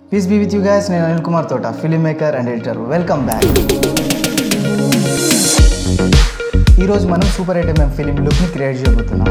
piece be with you guys నేను Anil Kumar Thota film maker and editor welcome back ఈరోజు మనం super eight MM film లుక్ని create చేయబోతున్నాం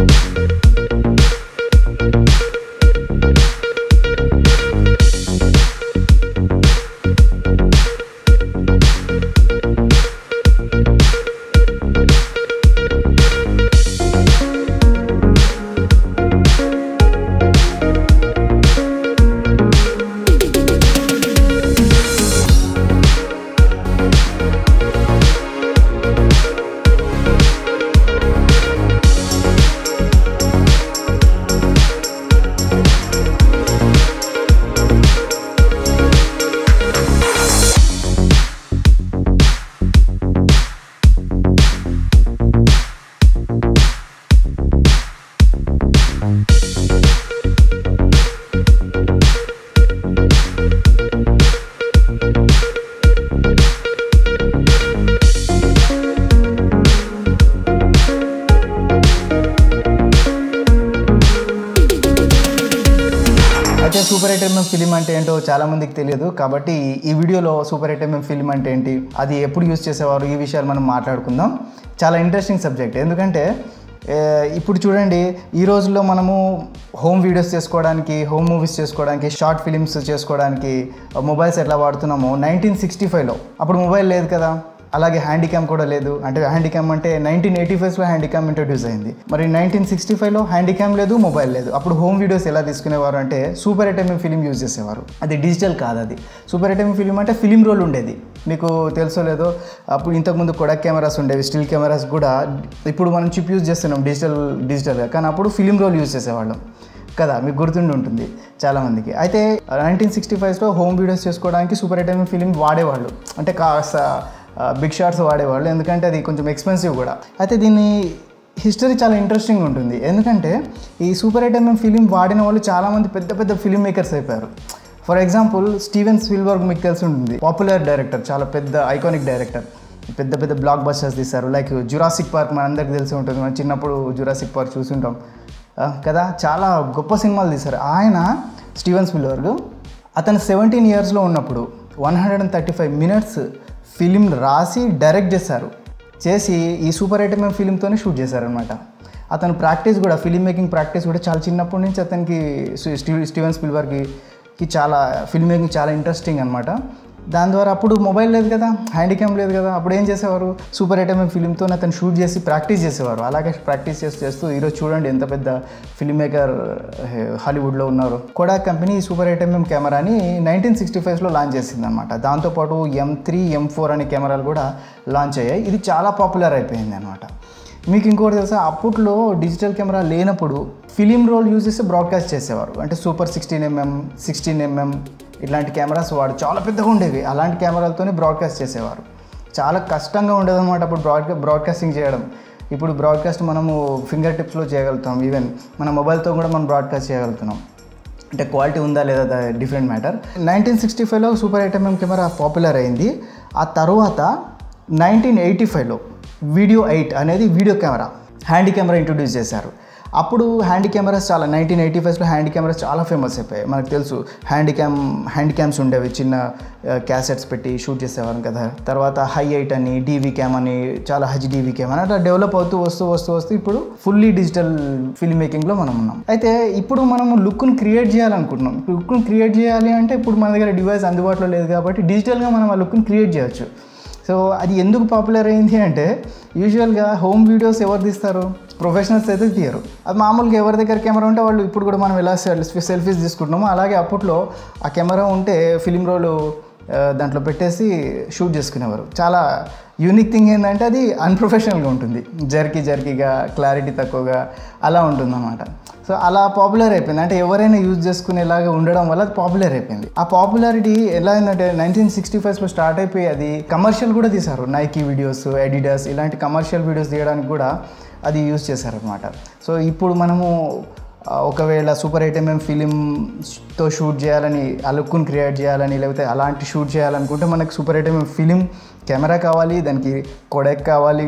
అయితే సూపర్ ఎయిట్ ఎంఎం ఫిలిం అంటే ఏంటో చాలా మందికి తెలియదు కాబట్టి ఈ వీడియోలో సూపర్ ఎయిట్ ఎంఎం ఫిలిం అంటే ఏంటి అది ఎప్పుడు యూజ్ చేసేవారు ఈ విషయాలు మనం మాట్లాడుకుందాం చాలా ఇంట్రెస్టింగ్ సబ్జెక్ట్ ఎందుకంటే ఏ, ఇప్పుడు చూడండి ఈ రోజుల్లో మనము హోమ్ వీడియోస్ చేసుకోవడానికి హోమ్ మూవీస్ చేసుకోవడానికి షార్ట్ ఫిలిమ్స్ చేసుకోవడానికి మొబైల్స్ ఎట్లా వాడుతున్నామో నైన్టీన్ సిక్స్టీ ఫైవ్లో అప్పుడు మొబైల్ లేదు కదా అలాగే హ్యాండిక్యామ్ కూడా లేదు అంటే హ్యాండిక్యామ్ అంటే నైన్టీన్ ఎయిటీ ఫైవ్లో హ్యాండిక్యామ్ ఇంట్రడ్యూస్ అయింది మరి నైన్టీన్ సిక్స్టీ ఫైవ్లో హ్యాండిక్యామ్ లేదు మొబైల్ లేదు అప్పుడు హోమ్ వీడియోస్ ఎలా తీసుకునేవారు అంటే సూపర్ ఎటెమ్ ఫిలిం యూజ్ చేసేవారు అది డిజిటల్ కాదు అది సూపర్ ఎటెమ్ ఫిలిం అంటే ఫిలిం రోల్ ఉండేది మీకు తెలుసో లేదో అప్పుడు ఇంతకుముందు కొడక్ కెమెరాస్ ఉండేవి స్టిల్ కెమెరాస్ కూడా ఇప్పుడు మనం చిప్ యూజ్ చేస్తున్నాం డిజిటల్ డిజిటల్గా కానీ అప్పుడు ఫిలిం రోల్ యూజ్ చేసేవాళ్ళం కదా మీకు గుర్తుండి ఉంటుంది చాలామందికి అయితే నైన్టీన్ సిక్స్టీ ఫైవ్లో హోమ్ వీడియోస్ చేసుకోవడానికి సూపర్ ఎటెమ్ ఫిలిం వాడేవాళ్ళు అంటే కాస్త బిగ్ షాట్స్ వాడేవాళ్ళు ఎందుకంటే అది కొంచెం ఎక్స్పెన్సివ్ కూడా అయితే దీన్ని హిస్టరీ చాలా ఇంట్రెస్టింగ్ ఉంటుంది ఎందుకంటే ఈ సూపర్ ఎటెమ్ ఫిలిం వాడిన వాళ్ళు చాలామంది పెద్ద పెద్ద ఫిలిం మేకర్స్ అయిపోయారు ఫర్ ఎగ్జాంపుల్ స్టీవెన్ స్పిల్బర్గ్ మీకు తెలిసి ఉంటుంది పాపులర్ డైరెక్టర్ చాలా పెద్ద ఐకానిక్ డైరెక్టర్ పెద్ద పెద్ద బ్లాక్ బస్టర్స్ తీశారు లైక్ జురాసిక్ పార్క్ మన అందరికి తెలిసి ఉంటుంది మనం చిన్నప్పుడు జురాసిక్ పార్క్ చూసుంటాం ఆ, కదా చాలా గొప్ప సినిమాలు తీశారు ఆయన స్టీవెన్ స్పిల్బర్గ్ అతను సెవెంటీన్ ఇయర్స్లో ఉన్నప్పుడు one hundred and thirty five minutes film రాసి డైరెక్ట్ చేశారు చేసి ఈ సూపర్ ఐటమ్ ఫిలింతోనే షూట్ చేశారనమాట అతను ప్రాక్టీస్ కూడా ఫిలిం మేకింగ్ ప్రాక్టీస్ కూడా చాలా చిన్నప్పటి నుంచి అతనికి స్టీ- స్టీ- స్టీవెన్ స్పిల్బర్గ్కి కి చాలా ఫిల్మ్ మేకింగ్ చాలా ఇంట్రెస్టింగ్ అనమాట దాని ద్వారా అప్పుడు మొబైల్ లేదు కదా హ్యాండిక్యామ్ లేదు కదా అప్పుడు ఏం చేసేవారు సూపర్ ఐటమ్ ఫిలింతో అతను షూట్ చేసి ప్రాక్టీస్ చేసేవారు అలాగే ప్రాక్టీస్ చేస్తూ చేస్తూ ఈరోజు చూడండి ఎంత పెద్ద ఫిల్మ్ మేకర్ హాలీవుడ్లో ఉన్నారు కోడా కంపెనీ ఈ సూపర్ ఐటమ్ కెమెరాని నైన్టీన్ సిక్స్టీ ఫైవ్లో లాంచ్ చేసింది అనమాట దాంతోపాటు ఎం త్రీ ఎం ఫోర్ అనే కెమెరాలు కూడా లాంచ్ అయ్యాయి ఇది చాలా పాపులర్ అయిపోయింది అనమాట మీకు ఇంకోటి తెలుసా అప్పట్లో డిజిటల్ కెమెరా లేనప్పుడు ఫిలిం రోల్ యూజ్ చేసి బ్రాడ్కాస్ట్ చేసేవారు అంటే super sixteen MM sixteen MM ఇట్లాంటి కెమెరాస్ వాడు చాలా పెద్దగా ఉండేవి అలాంటి కెమెరాలతోనే బ్రాడ్కాస్ట్ చేసేవారు చాలా కష్టంగా ఉండేది అనమాట అప్పుడు బ్రాడ్కా బ్రాడ్కాస్టింగ్ చేయడం ఇప్పుడు బ్రాడ్కాస్ట్ మనము ఫింగర్ టిప్స్లో చేయగలుగుతాం ఈవెన్ మన మొబైల్తో కూడా మనం బ్రాడ్కాస్ట్ చేయగలుగుతున్నాం అంటే క్వాలిటీ ఉందా లేదా డిఫరెంట్ మ్యాటర్ నైన్టీన్ సిక్స్టీ ఫైవ్లో సూపర్ ఐటమ్ కెమెరా పాపులర్ అయింది ఆ తర్వాత నైన్టీన్ ఎయిటీ ఫైవ్లో వీడియో ఎయిట్ అనేది video camera handy camera introduce చేశారు అప్పుడు హ్యాండీ కెమెరాస్ చాలా నైన్టీన్ ఎయిటీ ఫైవ్లో హ్యాండీ కెమెరాస్ చాలా ఫేమస్ అయిపోయాయి మనకు తెలుసు హ్యాండీ క్యామ్ హ్యాండీ క్యామ్స్ ఉండేవి చిన్న క్యాసెట్స్ పెట్టి షూట్ చేసేవారు కదా తర్వాత హై ఎయిట్ అని డీవీ క్యామ్ అని చాలా హజ్ డీవీ క్యామ్ అని అట్లా డెవలప్ అవుతూ వస్తూ వస్తూ వస్తూ ఇప్పుడు ఫుల్లీ డిజిటల్ ఫిల్మ్ మేకింగ్లో మనం ఉన్నాం అయితే ఇప్పుడు మనం లుక్ను క్రియేట్ చేయాలనుకుంటున్నాం లుక్ను క్రియేట్ చేయాలి అంటే ఇప్పుడు మన దగ్గర డివైస్ అందుబాటులో లేదు కాబట్టి డిజిటల్గా మనం ఆ లుక్ని క్రియేట్ చేయొచ్చు సో అది ఎందుకు పాపులర్ అయింది అంటే యూజువల్గా హోమ్ వీడియోస్ ఎవరు తీస్తారు ప్రొఫెషనల్స్ అయితే తీయరు అది మామూలుగా ఎవరి దగ్గర కెమెరా ఉంటే వాళ్ళు ఇప్పుడు కూడా మనం ఎలా సెల్ఫీస్ తీసుకుంటున్నామో అలాగే అప్పట్లో ఆ కెమెరా ఉంటే ఫిలిం రోలు ఆ, దాంట్లో పెట్టేసి షూట్ చేసుకునేవారు చాలా యూనిక్ థింగ్ ఏంటంటే అది అన్ప్రొఫెషనల్గా ఉంటుంది జర్కీ జర్కీగా క్లారిటీ తక్కువగా అలా ఉంటుందన్నమాట సో అలా పాపులర్ అయిపోయింది అంటే ఎవరైనా యూజ్ చేసుకునేలాగా ఉండడం వల్ల అది పాపులర్ అయిపోయింది ఆ పాపులారిటీ ఎలా అయిందంటే నైన్టీన్ సిక్స్టీ ఫైవ్లో స్టార్ట్ అయిపోయి అది కమర్షియల్ కూడా తీశారు నైకీ వీడియోస్ ఎడిడాస్ ఇలాంటి కమర్షియల్ వీడియోస్ తీయడానికి కూడా అది యూజ్ చేశారనమాట సో ఇప్పుడు మనము ఆ, ఒకవేళ సూపర్ ఎయిట్ ఎంఎం ఫిలింతో షూట్ చేయాలని ఆ లుక్ను క్రియేట్ చేయాలని లేకపోతే అలాంటి షూట్ చేయాలనుకుంటే మనకు super eight MM film camera కావాలి దానికి కొడెక్ కావాలి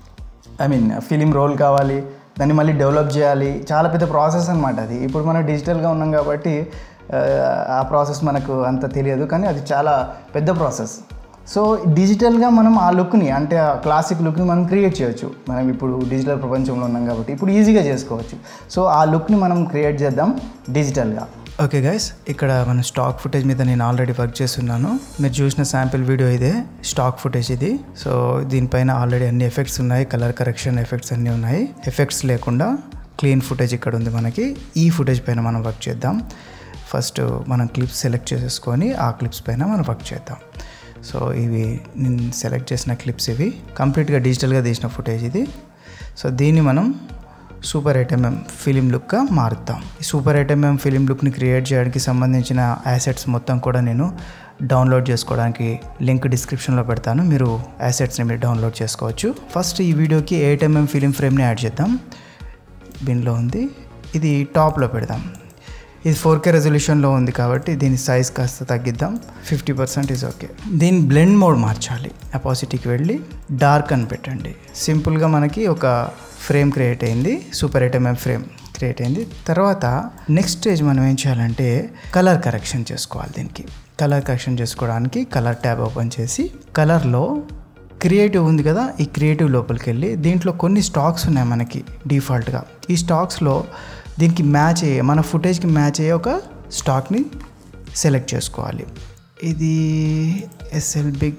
ఐ మీన్ ఫిలిం రోల్ కావాలి దాన్ని మళ్ళీ డెవలప్ చేయాలి చాలా పెద్ద ప్రాసెస్ అనమాట అది ఇప్పుడు మనం డిజిటల్గా ఉన్నాం కాబట్టి ఆ, ఆ ప్రాసెస్ మనకు అంత తెలియదు కానీ అది చాలా పెద్ద ప్రాసెస్ సో డిజిటల్గా మనం ఆ లుక్ని అంటే ఆ క్లాసిక్ లుక్ని మనం క్రియేట్ చేయొచ్చు మనం ఇప్పుడు డిజిటల్ ప్రపంచంలో ఉన్నాం కాబట్టి ఇప్పుడు ఈజీగా చేసుకోవచ్చు సో ఆ లుక్ని మనం క్రియేట్ చేద్దాం డిజిటల్గా ఓకే గైస్ ఇక్కడ మన స్టాక్ ఫుటేజ్ మీద నేను ఆల్రెడీ వర్క్ చేస్తున్నాను మీరు చూసిన శాంపిల్ వీడియో ఇదే స్టాక్ ఫుటేజ్ ఇది సో దీనిపైన ఆల్రెడీ అన్ని ఎఫెక్ట్స్ ఉన్నాయి కలర్ కరెక్షన్ ఎఫెక్ట్స్ అన్నీ ఉన్నాయి ఎఫెక్ట్స్ లేకుండా క్లీన్ ఫుటేజ్ ఇక్కడ ఉంది మనకి ఈ ఫుటేజ్ పైన మనం వర్క్ చేద్దాం ఫస్ట్ మనం క్లిప్స్ సెలెక్ట్ చేసేసుకొని ఆ క్లిప్స్ పైన మనం వర్క్ చేద్దాం సో ఇవి నేను సెలెక్ట్ చేసిన క్లిప్స్ ఇవి కంప్లీట్గా డిజిటల్గా తీసిన ఫుటేజ్ ఇది సో దీన్ని మనం సూపర్ ఎయిట్ ఎంఎం ఫిలిం లుక్గా మారుద్దాం ఈ సూపర్ ఎయిట్ ఎంఎం ఫిలిం లుక్ని క్రియేట్ చేయడానికి సంబంధించిన యాసెట్స్ మొత్తం కూడా నేను డౌన్లోడ్ చేసుకోవడానికి లింక్ డిస్క్రిప్షన్లో పెడతాను మీరు యాసెట్స్ని మీరు డౌన్లోడ్ చేసుకోవచ్చు ఫస్ట్ ఈ వీడియోకి ఎయిట్ ఎంఎం ఫిలిం ఫ్రేమ్ని యాడ్ చేద్దాం బిన్లో ఉంది ఇది టాప్లో పెడదాం ఇది ఫోర్ కే రెజల్యూషన్లో ఉంది కాబట్టి దీని సైజ్ కాస్త తగ్గిద్దాం ఫిఫ్టీ పర్సెంట్ ఈజ్ ఓకే దీని బ్లెండ్ మోడ్ మార్చాలి అపాసిటీకి వెళ్ళి డార్క్ అని పెట్టండి సింపుల్గా మనకి ఒక ఫ్రేమ్ క్రియేట్ అయింది super eight MM frame create అయింది తర్వాత నెక్స్ట్ స్టేజ్ మనం ఏం చేయాలంటే కలర్ కరెక్షన్ చేసుకోవాలి దీనికి కలర్ కరెక్షన్ చేసుకోవడానికి కలర్ ట్యాబ్ ఓపెన్ చేసి కలర్లో క్రియేటివ్ ఉంది కదా ఈ క్రియేటివ్ లోపలికి వెళ్ళి దీంట్లో కొన్ని స్టాక్స్ ఉన్నాయి మనకి డిఫాల్ట్గా ఈ స్టాక్స్లో దీనికి మ్యాచ్ అయ్యే మన ఫుటేజ్కి మ్యాచ్ అయ్యే ఒక స్టాక్ని సెలెక్ట్ చేసుకోవాలి ఇది ఎస్ఎల్ బిగ్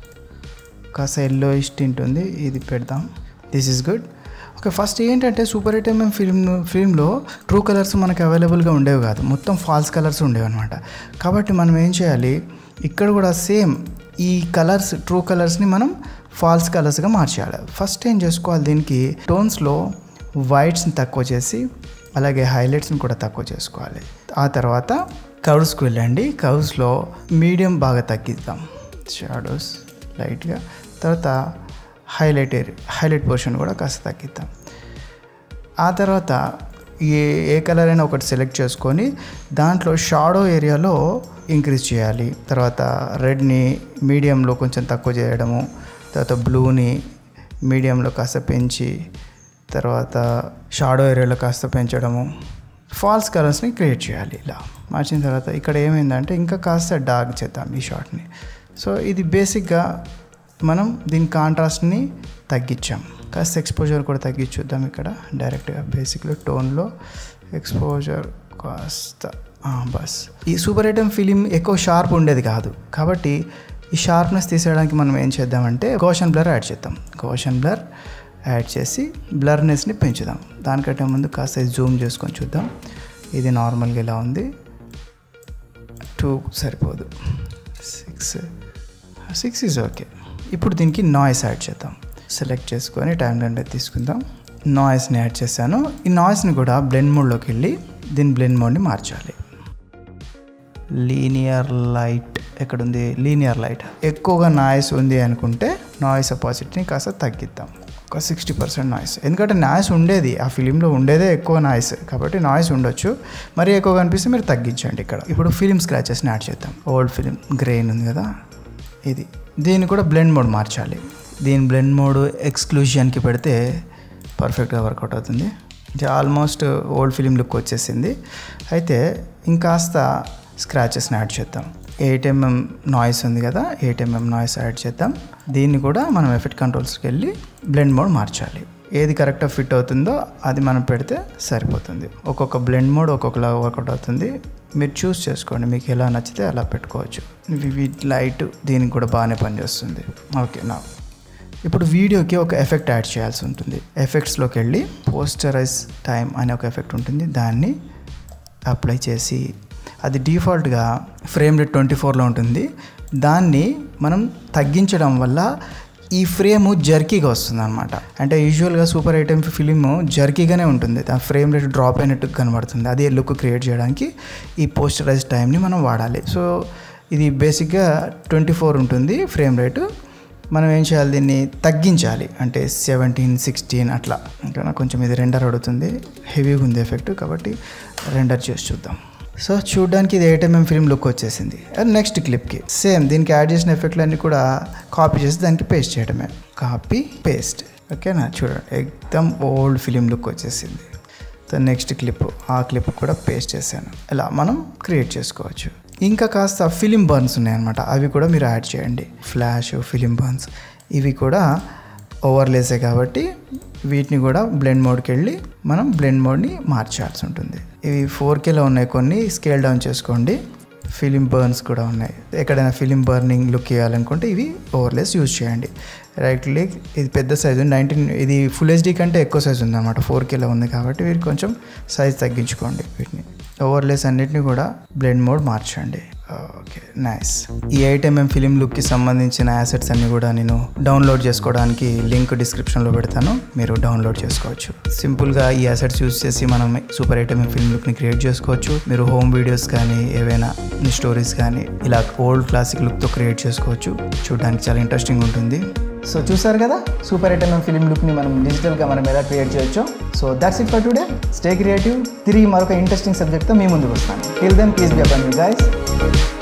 కాస్త ఎల్లో టింట్ ఉంది ఇది పెడదాం this is good okay first ఏంటంటే సూపర్ ఎయిట్ ఎంఎం ఫిల్మ్ ఫిల్మ్లో ట్రూ కలర్స్ మనకు అవైలబుల్గా ఉండేవి కాదు మొత్తం ఫాల్స్ కలర్స్ ఉండేవి అనమాట కాబట్టి మనం ఏం చేయాలి ఇక్కడ కూడా సేమ్ ఈ కలర్స్ ట్రూ కలర్స్ని మనం ఫాల్స్ కలర్స్గా మార్చేయాలి ఫస్ట్ ఏం చేసుకోవాలి దీనికి టోన్స్లో వైట్స్ని తక్కువ చేసి అలాగే హైలైట్స్ని కూడా తక్కువ చేసుకోవాలి ఆ తర్వాత కర్వ్స్కి వెళ్ళండి కర్వ్స్లో మీడియం బాగా తగ్గిద్దాం షాడోస్ లైట్గా తర్వాత హైలైట్ ఏరియా హైలైట్ పోర్షన్ కూడా కాస్త తగ్గిద్దాం ఆ తర్వాత ఏ ఏ కలర్ అయినా ఒకటి సెలెక్ట్ చేసుకొని దాంట్లో షాడో ఏరియాలో ఇంక్రీజ్ చేయాలి తర్వాత రెడ్ని మీడియంలో కొంచెం తక్కువ చేయడము తర్వాత బ్లూని మీడియంలో కాస్త పెంచి తర్వాత షాడో ఏరియాలో కాస్త పెంచడము ఫాల్స్ కలర్స్ని క్రియేట్ చేయాలి ఇలా మార్చిన తర్వాత ఇక్కడ ఏమైందంటే ఇంకా కాస్త డార్క్ చేద్దాం ఈ షార్ట్ని సో ఇది బేసిక్గా మనం దీని కాంట్రాస్ట్ని తగ్గించాం కాస్త ఎక్స్పోజర్ కూడా తగ్గించుద్దాం ఇక్కడ డైరెక్ట్గా బేసిక్గా టోన్లో ఎక్స్పోజర్ కాస్త ఆ, బస్ ఈ సూపర్ ఐటమ్ ఫిలిం ఎక్కువ షార్ప్ ఉండేది కాదు కాబట్టి ఈ షార్ప్నెస్ తీసేయడానికి మనం ఏం చేద్దామంటే గోషన్ బ్లర్ యాడ్ చేద్దాం గోషన్ బ్లర్ యాడ్ చేసి బ్లర్నెస్ని పెంచుదాం దానికంటే ముందు కాస్త జూమ్ చేసుకొని చూద్దాం ఇది నార్మల్గా ఇలా ఉంది టూ సరిపోదు సిక్స్ సిక్స్ ఈజ్ ఓకే ఇప్పుడు దీనికి నాయిస్ యాడ్ చేద్దాం సెలెక్ట్ చేసుకొని టైం లైన్ తీసుకుందాం నాయిస్ని యాడ్ చేశాను ఈ నాయిస్ని కూడా బ్లెండ్ మోడ్లోకి వెళ్ళి దీని బ్లెండ్ మోడ్ని మార్చాలి లీనియర్ లైట్ ఎక్కడుంది లీనియర్ లైట్ ఎక్కువగా నాయిస్ ఉంది అనుకుంటే నాయిస్ అపాసిటీని కాస్త తగ్గిద్దాం ఒక సిక్స్టీ పర్సెంట్ నాయిస్ ఎందుకంటే నాయిస్ ఉండేది ఆ ఫిలింలో ఉండేదే ఎక్కువ నాయిస్ కాబట్టి నాయిస్ ఉండొచ్చు మరి ఎక్కువగా అనిపిస్తే మీరు తగ్గించండి ఇక్కడ ఇప్పుడు ఫిలిం స్క్రాచెస్ని యాడ్ చేద్దాం ఓల్డ్ ఫిలిం గ్రెయిన్ ఉంది కదా ఇది దీన్ని కూడా బ్లెండ్ మోడ్ మార్చాలి దీని బ్లెండ్ మోడ్ ఎక్స్క్లూజన్కి పెడితే పర్ఫెక్ట్గా వర్కౌట్ అవుతుంది ఇది ఆల్మోస్ట్ ఓల్డ్ ఫిలిం లుక్ వచ్చేసింది అయితే ఇంకాస్త స్క్రాచెస్ని యాడ్ చేద్దాం ఎయిట్ ఎంఎం నాయిస్ ఉంది కదా ఎయిట్ ఎంఎం నాయిస్ యాడ్ చేద్దాం దీన్ని కూడా మనం ఎఫెక్ట్ కంట్రోల్స్కి వెళ్ళి బ్లెండ్ మోడ్ మార్చాలి ఏది కరెక్ట్గా ఫిట్ అవుతుందో అది మనం పెడితే సరిపోతుంది ఒక్కొక్క బ్లెండ్ మోడ్ ఒక్కొక్కలా వర్కౌట్ అవుతుంది మీరు చూస్ చేసుకోండి మీకు ఎలా నచ్చితే అలా పెట్టుకోవచ్చు వివిడ్ లైట్ దీనికి కూడా బాగానే పనిచేస్తుంది ఓకే నా ఇప్పుడు వీడియోకి ఒక ఎఫెక్ట్ యాడ్ చేయాల్సి ఉంటుంది ఎఫెక్ట్స్లోకి వెళ్ళి పోస్టరైజ్ టైం అనే ఒక ఎఫెక్ట్ ఉంటుంది దాన్ని అప్లై చేసి అది డిఫాల్ట్గా ఫ్రేమ్ రేట్ ట్వంటీ ఫోర్లో ఉంటుంది దాన్ని మనం తగ్గించడం వల్ల ఈ ఫ్రేమ్ జర్కీగా వస్తుంది అనమాట అంటే యూజువల్గా సూపర్ ఐటెం ఫిలిం జర్కీగానే ఉంటుంది ఆ ఫ్రేమ్ రేట్ డ్రాప్ అయినట్టు కనబడుతుంది అదే లుక్ క్రియేట్ చేయడానికి ఈ పోస్టరైజ్ టైంని మనం వాడాలి సో ఇది బేసిక్గా ట్వంటీ ఫోర్ ఉంటుంది ఫ్రేమ్ రేటు మనం ఏం చేయాలి దీన్ని తగ్గించాలి అంటే సెవెంటీన్ సిక్స్టీన్ అట్లా ఇంకా నాకు కొంచెం ఇది రెండర్ అడుగుతుంది హెవీగా ఉంది ఎఫెక్ట్ కాబట్టి రెండర్ చేసి చూద్దాం సో చూడడానికి ఇది ఎయిట్ ఎంఎం ఫిల్మ్ లుక్ వచ్చేసింది నెక్స్ట్ క్లిప్కి సేమ్ దీనికి యాడ్ చేసిన ఎఫెక్ట్లన్నీ కూడా కాపీ చేసి దానికి పేస్ట్ చేయడమే కాపీ పేస్ట్ ఓకేనా చూడండి ఎక్దమ్ ఓల్డ్ ఫిలిం లుక్ వచ్చేసింది నెక్స్ట్ క్లిప్ ఆ క్లిప్ కూడా పేస్ట్ చేశాను ఇలా మనం క్రియేట్ చేసుకోవచ్చు ఇంకా కాస్త ఫిలిం బర్న్స్ ఉన్నాయన్నమాట అవి కూడా మీరు యాడ్ చేయండి ఫ్లాష్ ఫిలిం బర్న్స్ ఇవి కూడా ఓవర్లేసే కాబట్టి వీటిని కూడా బ్లెండ్ మోడ్కి వెళ్ళి మనం బ్లెండ్ మోడ్ని మార్చాల్సి ఉంటుంది ఇవి ఫోర్ కేలో ఉన్నాయి కొన్ని స్కేల్ డౌన్ చేసుకోండి ఫిలిం బర్న్స్ కూడా ఉన్నాయి ఎక్కడైనా ఫిలిం బర్నింగ్ లుక్ ఇవ్వాలనుకుంటే ఇవి ఓవర్లెస్ యూజ్ చేయండి రైట్ క్లిక్ ఇది పెద్ద సైజు నైన్టీన్ ఇది ఫుల్ హెచ్డీ కంటే ఎక్కువ సైజు ఉంది అనమాట ఫోర్ కేలో ఉంది కాబట్టి వీరు కొంచెం సైజ్ తగ్గించుకోండి వీటిని ఓవర్లెస్ అన్నిటిని కూడా బ్లెండ్ మోడ్ మార్చండి ఓకే నైస్ ఈ ఎయిట్ ఎంఎం ఫిలిం లుక్కి సంబంధించిన యాసెట్స్ అన్ని కూడా నేను డౌన్లోడ్ చేసుకోవడానికి లింక్ డిస్క్రిప్షన్లో పెడతాను మీరు డౌన్లోడ్ చేసుకోవచ్చు సింపుల్గా ఈ యాసెట్స్ యూస్ చేసి మనం సూపర్ ఎయిట్ ఎంఎం ఫిల్మ్ లుక్ని క్రియేట్ చేసుకోవచ్చు మీరు హోమ్ వీడియోస్ కానీ ఏవైనా స్టోరీస్ కానీ ఇలా ఓల్డ్ క్లాసిక్ లుక్తో క్రియేట్ చేసుకోవచ్చు చూడడానికి చాలా ఇంట్రెస్టింగ్ ఉంటుంది సో చూసారు కదా సూపర్ ఎయిట్ ఎంఎం ఫిలిం లుక్ని మనం డిజిటల్గా మనం ఎలా క్రియేట్ చేయొచ్చు so that's it for today stay creative తిరిగి మరొక ఇంట్రెస్టింగ్ సబ్జెక్ట్తో మీ ముందుకు వస్తాను till then please be upon you guys